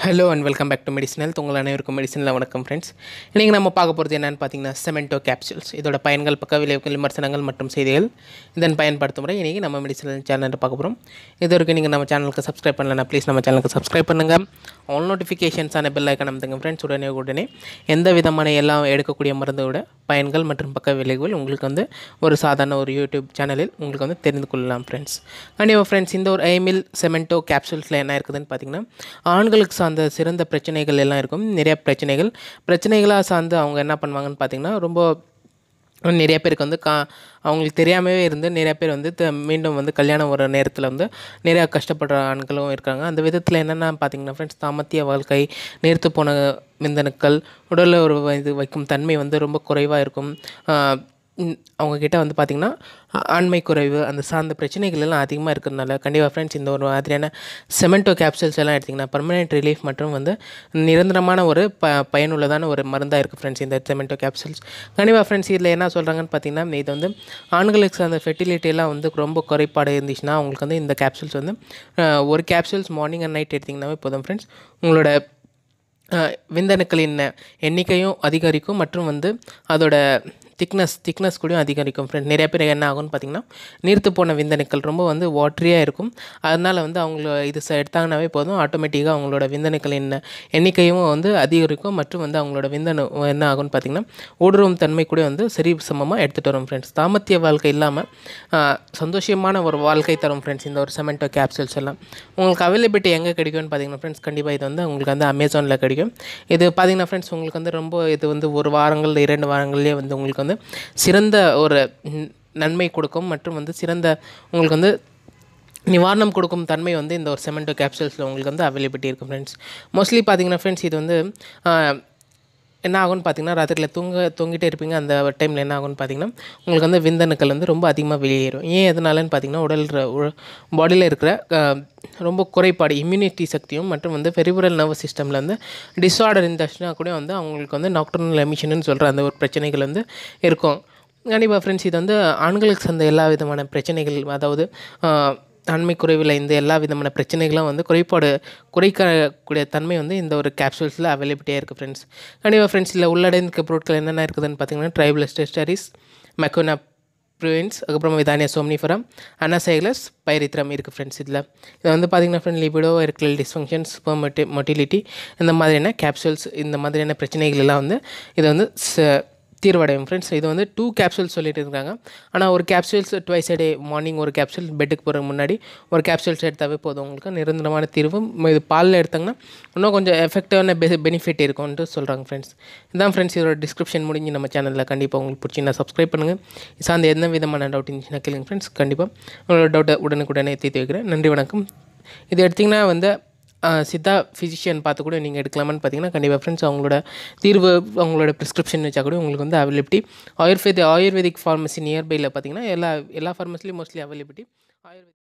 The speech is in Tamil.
hello and welcome back to medicinal உங்கள் அனைவருக்கும் மெடிசனில் வணக்கம் ஃப்ரெண்ட்ஸ் இன்றைக்கி நம்ம பார்க்க போகிறது என்னென்னு பார்த்தீங்கன்னா செமெண்டோ கேப்சூல்ஸ் இதோட பயன்கள் பக்க விளைவுகள் விமர்சனங்கள் மற்றும் செய்திகள் இதன் பயன்படுத்தும் முறை இன்றைக்கி நம்ம மெடிசனல் சேனலில் பார்க்க போகிறோம் இது வரைக்கும் நீங்கள் நம்ம சேனலுக்கு சப்ஸ்கிரைப் பண்ணலன்னா ப்ளீஸ் நம்ம சேனலுக்கு சப்ஸ்கிரைப் பண்ணுங்கள் ஆல் நோட்டிஃபிகேஷன்ஸான பெல் ஐக்கன் அமைத்துங்க ஃப்ரெண்ட்ஸ் உடனே உடனே எந்த விதமான எல்லாம் எடுக்கக்கூடிய மருந்தோட பயன்கள் மற்றும் பக்க விளைவுகள் உங்களுக்கு வந்து ஒரு சாதாரண ஒரு யூடியூப் சேனலில் உங்களுக்கு வந்து தெரிந்து கொள்ளலாம் ஃப்ரெண்ட்ஸ் கண்டிப்பாக ஃப்ரெண்ட்ஸ் இந்த ஒரு ஐமில் செமெண்டோ கேப்சூல்ஸில் என்ன இருக்குதுன்னு பார்த்தீங்கன்னா ஆண்களுக்கு சார்ந்த சிறந்த பிரச்சனைகள் எல்லாம் இருக்கும் நிறைய பிரச்சனைகள் பிரச்சனைகளாக சார்ந்து அவங்க என்ன பண்ணுவாங்கன்னு பார்த்தீங்கன்னா ரொம்ப நிறைய பேருக்கு வந்து கா அவங்களுக்கு தெரியாமவே இருந்து நிறைய பேர் வந்து த- மீண்டும் வந்து கல்யாணம் ஒரு நேரத்தில் வந்து நிறையா கஷ்டப்படுற ஆண்களும் இருக்காங்க அந்த விதத்தில் என்னென்ன பார்த்தீங்கன்னா ஃப்ரெண்ட்ஸ் தாமத்திய வாழ்க்கை நேர்த்து போன விந்தணுக்கள் உடலில் ஒரு இது வைக்கும் தன்மை வந்து ரொம்ப குறைவாக இருக்கும் ஆஹ் ம், அவங்க கிட்ட வந்து பார்த்திங்கன்னா ஆ- ஆண்மை குறைவு அந்த சார்ந்த பிரச்சனைகள் எல்லாம் அதிகமாக இருக்கிறதுனால கண்டிப்பாக ஃப்ரெண்ட்ஸ் இந்த ஒரு மாதிரியான செமெண்டோ கேப்சூல்ஸ் எல்லாம் எடுத்திங்கன்னா பர்மனெண்ட் ரிலீஃப் மற்றும் வந்து நிரந்தரமான ஒரு ப பயனுள்ளதான ஒரு மருந்தாக இருக்குது ஃப்ரெண்ட்ஸ் இந்த செமெண்டோ கேப்சூல்ஸ் கண்டிப்பாக ஃப்ரெண்ட்ஸ் இதில் என்ன சொல்கிறாங்கன்னு பார்த்தீங்கன்னா இது வந்து ஆண்களுக்கு சார்ந்த fertility எல்லாம் வந்து ரொம்ப குறைபாடு இருந்துச்சுன்னா அவங்களுக்கு வந்து இந்த கேப்சூல்ஸ் வந்து ஆஹ், ஒரு கேப்சூல்ஸ் மார்னிங் அண்ட் நைட் எடுத்திங்கன்னாவே போதும் ஃப்ரெண்ட்ஸ் உங்களோட அஹ் விந்தணுக்களின் எண்ணிக்கையும் அதிகரிக்கும் மற்றும் வந்து அதோட திக்னஸ் திக்னஸ் கூடயும் அதிகரிக்கும் ஃப்ரெண்ட் நிறைய பேர் என்ன ஆகும்னு பார்த்தீங்கன்னா நீர்த்து போன விந்தணுக்கள் ரொம்ப வந்து வாட்டரியாக இருக்கும் அதனால் வந்து அவங்கள இது ச- எடுத்தாங்கனாவே போதும் ஆட்டோமேட்டிக்காக அவங்களோட விந்தணுக்களின் எண்ணிக்கையும் வந்து அதிகரிக்கும் மற்றும் வந்து அவங்களோட விந்தணு என்ன ஆகும்னு பார்த்தீங்கன்னா ஊடுருவும் தன்மை கூட வந்து சரி சமமாக எடுத்துகிட்டு வரும் ஃப்ரெண்ட்ஸ் தாமத்திய வாழ்க்கை இல்லாமல் சந்தோஷமான ஒரு வாழ்க்கை தரும் ஃப்ரெண்ட்ஸ் இந்த ஒரு செமெண்டோ கேப்சூல்ஸ் எல்லாம் உங்களுக்கு அவைலபிலிட்டி எங்கே கிடைக்கும்னு பார்த்தீங்கன்னா ஃப்ரெண்ட்ஸ் கண்டிப்பாக இது வந்து உங்களுக்கு வந்து அமேசானில் கிடைக்கும் இது பார்த்தீங்கன்னா ஃப்ரெண்ட்ஸ் உங்களுக்கு வந்து ரொம்ப இது வந்து ஒரு வாரங்கள் இரண்டு வாரங்கள்லேயே வந்து உங்களுக்கு வந்து சிறந்த ஒரு ம், நன்மை கொடுக்கும் மற்றும் வந்து சிறந்த உங்களுக்கு வந்து நிவாரணம் கொடுக்கும் தன்மை வந்து இந்த ஒரு செமெண்டோ கேப்சூல்ஸில் உங்களுக்கு வந்து அவைலபிலிட்டி இருக்கும் ஃப்ரெண்ட்ஸ் மோஸ்ட்லி பார்த்தீங்கன்னா ஃப்ரெண்ட்ஸ் இது வந்து ஆஹ், என்ன ஆகும்னு பார்த்தீங்கன்னா ராத்திரியில் தூங்க தூங்கிட்டே இருப்பீங்க அந்த டைமில் என்ன ஆகும்னு பார்த்தீங்கன்னா உங்களுக்கு வந்து விந்தணுக்கள் வந்து ரொம்ப அதிகமாக வெளியேறும் ஏன் எதனாலன்னு பார்த்தீங்கன்னா உடல் பாடியில் இருக்கிற அஹ், ரொம்ப குறைபாடு இம்யூனிட்டி சக்தியும் மற்றும் வந்து பெரிபுரல் நர்வஸ் சிஸ்டமில் வந்து டிஸார்டர் இருந்துச்சுன்னா கூட வந்து அவங்களுக்கு வந்து நாக்டர்னல் எமிஷன் சொல்கிற அந்த ஒரு பிரச்சனைகள் வந்து இருக்கும் கண்டிப்பாக ஃப்ரெண்ட்ஸ் இது வந்து ஆண்களுக்கு சார்ந்த எல்லா விதமான பிரச்சனைகள் அதாவது ஆஹ், ஆண்மை குறைவில் இந்த எல்லா விதமான பிரச்சனைகளும் வந்து குறைபாடு குறைக்கக்கூடிய தன்மை வந்து இந்த ஒரு கேப்சூல்ஸில் அவைலபிலிட்டியாக இருக்குது ஃப்ரெண்ட்ஸ் கண்டிப்பாக ஃப்ரெண்ட்ஸ் இதில் உள்ளடங்கிய பொருட்கள் என்னென்ன இருக்குதுன்னு பார்த்தீங்கன்னா ட்ரைபிளஸ்டரிஸ் மெக்கோனா ப்ரூவின்ஸ் அதுக்கப்புறம் விதானியா சோம்னிஃபரம் அனாசைலஸ் பைரித்ரம் இருக்குது ஃப்ரெண்ட்ஸ் இதில் இது வந்து பார்த்தீங்கன்னா ஃப்ரெண்ட் லிபிடோ எர்கல் டிஸ்ஃபங்க்ஷன்ஸ் மொட்டி மொட்டிலிட்டி இந்த மாதிரியான கேப்சூல்ஸ் இந்த மாதிரியான பிரச்சனைகள் எல்லாம் வந்து இது வந்து ச- தீர்வடையும் ஃப்ரெண்ட்ஸ் இது வந்து டூ கேப்சூல்ஸ் சொல்லிட்டு இருக்காங்க ஆனால் ஒரு கேப்சூல்ஸ் டுவைஸ் டே மார்னிங் ஒரு கேப்சூல் பெட்டுக்கு போகிற முன்னாடி ஒரு கேப்சூல்ஸ் எடுத்தாவே போதும் உங்களுக்கு நிரந்தரமான தீர்வு ம- இது பாலில் எடுத்தாங்கன்னா இன்னும் கொஞ்சம் எஃபெக்டிவான பெ பெனிஃபிட் இருக்கும்ன்ட்டு சொல்கிறாங்க ஃப்ரெண்ட்ஸ் இதான் ஃப்ரெண்ட்ஸ் இதோட டிஸ்கிரிப்ஷன் முடிஞ்சு நம்ம சேனலில் கண்டிப்பாக உங்களுக்கு பிடிச்சிங்கன்னா சப்ஸ்கிரைப் பண்ணுங்கள் சார்ந்த எந்த விதமான டவுட் இருந்துச்சுன்னா கேளுங்க ஃப்ரெண்ட்ஸ் கண்டிப்பாக உங்களோட டவுட்டை உடனுக்குடனே தீர்த்து வைக்கிறேன் நன்றி வணக்கம் இது எடுத்திங்கன்னா வந்து ஆஹ் சித்தா ஃபிசிஷியன் பார்த்து கூட நீங்கள் எடுக்கலாமான்னு பார்த்தீங்கன்னா கண்டிப்பாக ஃப்ரெண்ட்ஸ் அவங்களோட தீர்வு அவங்களோட ப்ரிஸ்கிரிப்ஷன் வச்சா கூட உங்களுக்கு வந்து அவைலபிலிட்டி ஆயுர்வேத ஆயுர்வேதிக் ஃபார்மசி நியர்பையில் பார்த்தீங்கன்னா எல்லா எல்லா ஃபார்மசிலையும் மோஸ்ட்லி அவைலபிலிட்டி ஆயுர்வேதிக்